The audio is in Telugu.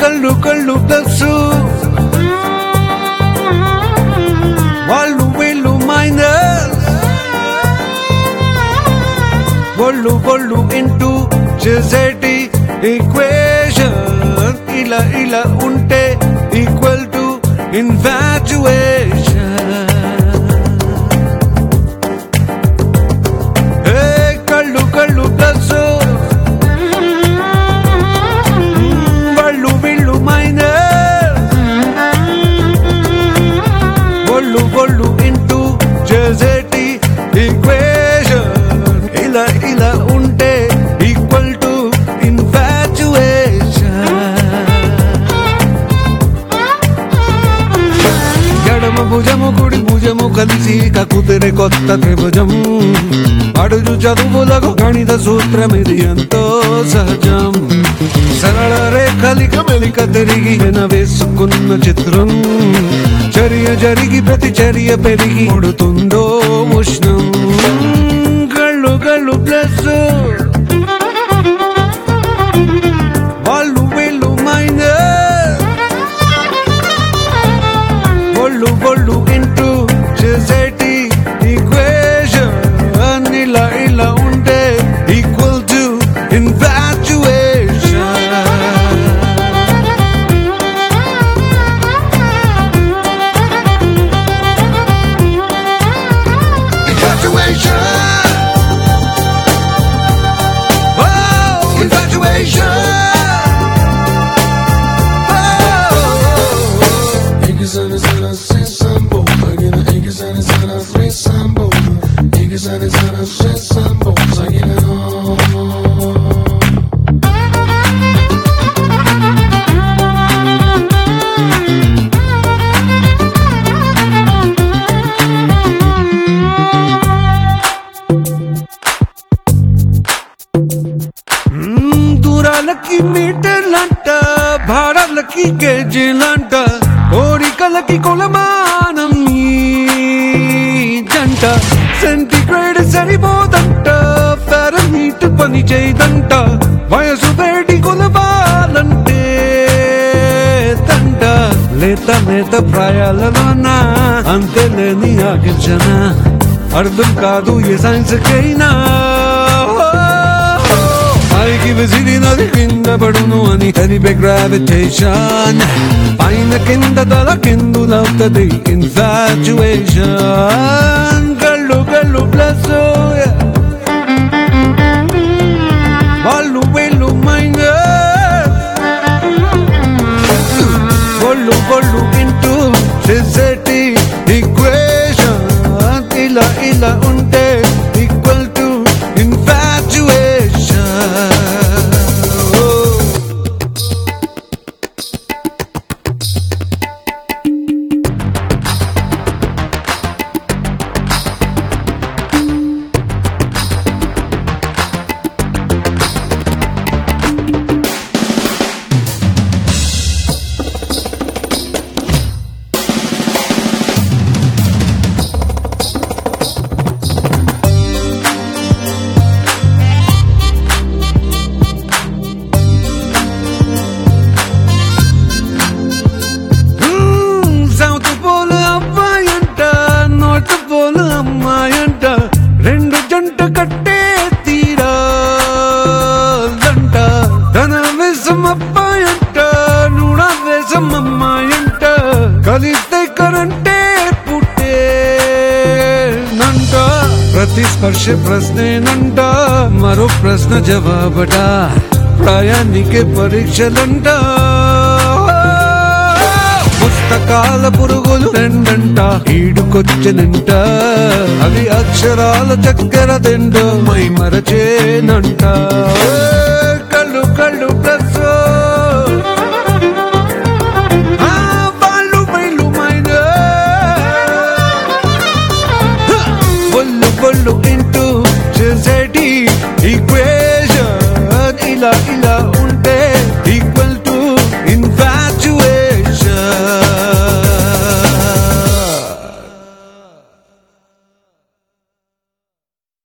కళ్ళు కళ్ళు ప్లస్ వాళ్ళు వీళ్ళు మైనస్ ఒళ్ళు ఒళ్ళు ఇంటూ చేసేటి ఈక్వేషన్ ఇలా ఇలా ఉంటే ఈక్వల్ టు ఇన్ఫాచుయేషన్ కళ్ళు కళ్ళు ప్లస్ వాళ్ళు వీళ్ళు మైనస్ ఒళ్ళు ఒళ్ళు ఇంటూ చేసేటి ఈక్వేషన్ ఇలా ఇలా ఉంటే ఈక్వల్ టు ఇన్ఫాచుయేషన్ ఎడమ భుజము కుడి భుజము కలిసి కకుతిరే కొత్త త్రిభుజం అడుగు చదువులకు గణిత సూత్రం ఇది ఎంతో సహజం సరళ రేఖలిక మెలిక తిరిగి వేసుకున్న చిత్రం చర్య జరిగి ప్రతి చర్య పెరిగి ఉడుతుందో ఉష్ణం కళ్ళు కళ్ళు ప్లస్ వాళ్ళు వీళ్ళు మైనస్ ఒళ్ళు ఒళ్ళు ఇంటూ చేసేటి ఈక్వేషన్ ఇలా ఇలా ఉంటే equal to infatuation Infatuation. Oh, infatuation. Oh. Niggas on his on sin sambo. Again, niggas on his on sin sambo. Niggas on his on sin sambo. Again, మ్మ్, దూరాలకి మీటర్లంట భారాలకి గేజీలంట కోరికలకి కొలమానం ఈ జంట సెంటిగ్రేడ్ సరిపోదంట ఫారెన్హీట్ పని చేయదంట వయసు వేడి కొలవాలంటే తంట లేత నేత ప్రాయాలలోన అంతే లేని ఆగించన అర్థం కాదు ఏ సైన్స్ కైనా పైకి విసిరినది కింద పడును అని తెలిపే గ్రావిటేషన్ పైన కింద తల కిందులవుతుంది ఇన్ఫాచుయేషన్ కళ్ళు కళ్ళు ప్లస్ వాళ్ళు వీళ్ళు మైనస్ ఒళ్ళు ఒళ్ళు ఇంటూ చేసేటి ఈక్వేషన్ ఇలా ఇలా ఉంటే equal to infatuation south pole అబ్బాయంట నార్త్ పోలు అమ్మాయంట రెండు జంట కట్టే తీరాలంట తన వేసం అబ్బాయంట నూడ వేసం అమ్మాయంట కలిస్తే కరంటే పుట్టేనంట ప్రతి స్పర్శ ప్రశ్నేనంట మరో ప్రశ్న జవాబట ప్రయాణికే పరీక్షలంట పుస్తకాల పురుగులు రెండంట ఈడుకొచ్చనంట అవి అక్షరాల చక్కెర తిండ మై మరచేనంట